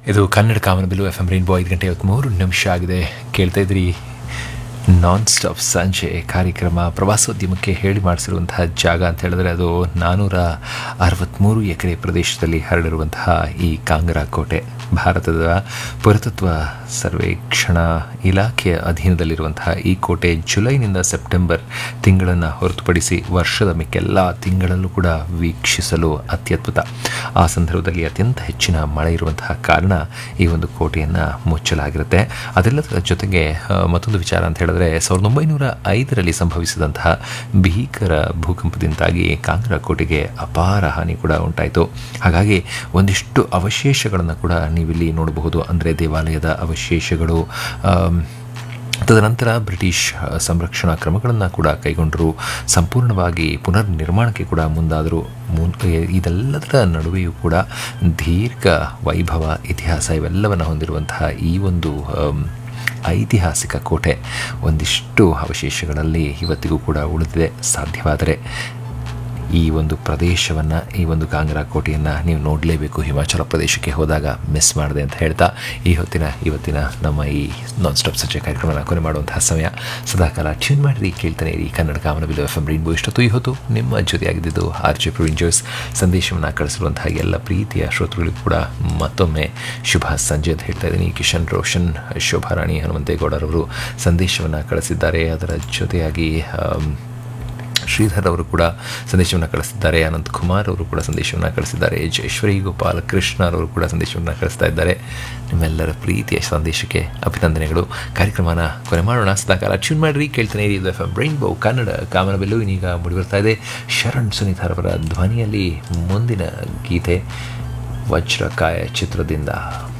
ಇದು ಕನ್ನಡ ಕಾಮನಬಿಲ್ಲು F M rainbow ಐದು ಗಂಟೆ ಮೂರು ನಿಮಿಷ ಆಗಿದೆ ಕೇಳ್ತಾ ಇದ್ರಿ ನಾನ್ ಸ್ಟಾಪ್ ಸಂಜೆ ಕಾರ್ಯಕ್ರಮ ಪ್ರವಾಸೋದ್ಯಮಕ್ಕೆ ಹೇಳಿ ಮಾಡಿಸಿರುವಂತಹ ಜಾಗ ಅಂತ ಹೇಳಿದ್ರೆ ಅದು ನಾನ್ನೂರ ಅರವತ್ತ್ಮೂರು ಎಕರೆ ಪ್ರದೇಶದಲ್ಲಿ ಹರಡಿರುವಂತಹ ಈ ಕಾಂಗ್ರಾ ಕೋಟೆ ಭಾರತದ ಪುರಾತತ್ವ ಸರ್ವೇಕ್ಷಣಾ ಇಲಾಖೆಯ ಅಧೀನದಲ್ಲಿರುವಂತಹ ಈ ಕೋಟೆ ಜುಲೈನಿಂದ ಸೆಪ್ಟೆಂಬರ್ ತಿಂಗಳನ್ನು ಹೊರತುಪಡಿಸಿ ವರ್ಷದ ಮಿಕ್ಕೆಲ್ಲ ತಿಂಗಳಲ್ಲೂ ಕೂಡ ವೀಕ್ಷಿಸಲು ಅತ್ಯದ್ಭುತ ಆ ಸಂದರ್ಭದಲ್ಲಿ ಅತ್ಯಂತ ಹೆಚ್ಚಿನ ಮಳೆ ಇರುವಂತಹ ಕಾರಣ ಈ ಒಂದು ಕೋಟೆಯನ್ನು ಮುಚ್ಚಲಾಗಿರುತ್ತೆ ಅದೆಲ್ಲದರ ಜೊತೆಗೆ ಆ, ಮತ್ತೊಂದು ವಿಚಾರ ಅಂತ ಹೇಳಿದ್ರೆ ಸಾವಿರದ ಒಂಬೈನೂರ ಐದರಲ್ಲಿ ಸಂಭವಿಸಿದಂತಹ ಭೀಕರ ಭೂಕಂಪದಿಂದಾಗಿ ಕಾಂಗ್ರಾ ಕೋಟೆಗೆ ಅಪಾರ ಹಾನಿ ಕೂಡ ಉಂಟಾಯಿತು ಹಾಗಾಗಿ ಒಂದಿಷ್ಟು ಅವಶೇಷಗಳನ್ನು ಕೂಡ ನೀವಿಲ್ಲಿ ನೋಡಬಹುದು ಅಂದರೆ ದೇವಾಲಯದ ಅವಶೇಷಗಳು ಆಮ್, ತದನಂತರ ಬ್ರಿಟಿಷ್ ಆ, ಸಂರಕ್ಷಣಾ ಕ್ರಮಗಳನ್ನು ಕೂಡ ಕೈಗೊಂಡರು ಸಂಪೂರ್ಣವಾಗಿ ಪುನರ್ ನಿರ್ಮಾಣಕ್ಕೆ ಕೂಡ ಮುಂದಾದರು ಮುನ್ ಇದೆಲ್ಲದರ ನಡುವೆಯೂ ಕೂಡ ದೀರ್ಘ ವೈಭವ ಇತಿಹಾಸ ಇವೆಲ್ಲವನ್ನು ಹೊಂದಿರುವಂತಹ ಈ ಒಂದು ಆಮ್, ಐತಿಹಾಸಿಕ ಕೋಟೆ ಒಂದಿಷ್ಟು ಅವಶೇಷಗಳಲ್ಲಿ ಇವತ್ತಿಗೂ ಕೂಡ ಉಳಿದಿದೆ ಸಾಧ್ಯವಾದರೆ ಈ ಒಂದು ಪ್ರದೇಶವನ್ನು ಈ ಒಂದು ಕಾಂಗ್ರಾ ಕೋಟೆಯನ್ನು ನೀವು ನೋಡಲೇಬೇಕು ಹಿಮಾಚಲ ಪ್ರದೇಶಕ್ಕೆ ಹೋದಾಗ ಮಿಸ್ ಮಾಡಿದೆ ಅಂತ ಹೇಳ್ತಾ ಈ ಹೊತ್ತಿನ ಇವತ್ತಿನ ನಮ್ಮ ಈ ನಾನ್ ಸ್ಟಾಪ್ ಸಂಜೆ ಕಾರ್ಯಕ್ರಮನ ಕೊನೆ ಮಾಡುವಂತಹ ಸಮಯ ಸದಾಕಾಲ ಟ್ಯೂನ್ ಮಾಡಿರಿ ಕೇಳ್ತಾನೆ ಇರಿ ಕನ್ನಡ ಕಾಮನಬಿಲ್ಲು ಎಫ್ ಎಂ ರೈನ್ಬೋ ಇಷ್ಟೊತ್ತು ಈ ಹೊತ್ತು ನಿಮ್ಮ ಜೊತೆಯಾಗಿದ್ದು ಆರ್ ಜೆ ಪ್ರವೀಣ್ ಜೋಯ್ಸ್ ಸಂದೇಶವನ್ನು ಕಳಿಸಿರುವಂತಹ ಎಲ್ಲ ಪ್ರೀತಿಯ ಶ್ರೋತೃಗಳಿಗೂ ಕೂಡ ಮತ್ತೊಮ್ಮೆ ಶುಭ ಸಂಜೆ ಅಂತ ಹೇಳ್ತಾ ಇದ್ದೀನಿ ಕಿಶನ್ ರೋಷನ್ ಶೋಭಾರಾಣಿ ಹನುಮಂತೇಗೌಡರವರು ಸಂದೇಶವನ್ನು ಕಳಿಸಿದ್ದಾರೆ ಅದರ ಜೊತೆಯಾಗಿ ಆಮ್, ಶ್ರೀಧರ್ ಅವರು ಕೂಡ ಸಂದೇಶವನ್ನು ಕಳಿಸಿದ್ದಾರೆ ಅನಂತ್ ಕುಮಾರ್ ಅವರು ಕೂಡ ಸಂದೇಶವನ್ನು ಕಳಿಸಿದ್ದಾರೆ ಜಯಶ್ವರಿ ಗೋಪಾಲ್ ಕೃಷ್ಣ ಅವರು ಕೂಡ ಸಂದೇಶವನ್ನು ಕಳಿಸ್ತಾ ಇದ್ದಾರೆ ನಿಮ್ಮೆಲ್ಲರ ಪ್ರೀತಿಯ ಸಂದೇಶಕ್ಕೆ ಅಭಿನಂದನೆಗಳು ಕಾರ್ಯಕ್ರಮನ ಕೊನೆ ಮಾಡೋಣ ಸದಾಕಾಲ ಟ್ಯೂನ್ ಮಾಡಿರಿ ಕೇಳ್ತಾನೆ ಇರಿ ಇದು ಎಫ್ ಎಂ ರೈನ್ಬೋ ಕನ್ನಡ ಕಾಮನಬೆಲ್ಲು ಇನ್ನೀಗ ಮೂಡಿಬರ್ತಾ ಇದೆ ಶರಣ್ ಸುನೀತಾರ್ ಅವರ ಧ್ವನಿಯಲ್ಲಿ ಮುಂದಿನ ಗೀತೆ ವಜ್ರಕಾಯ ಚಿತ್ರದಿಂದ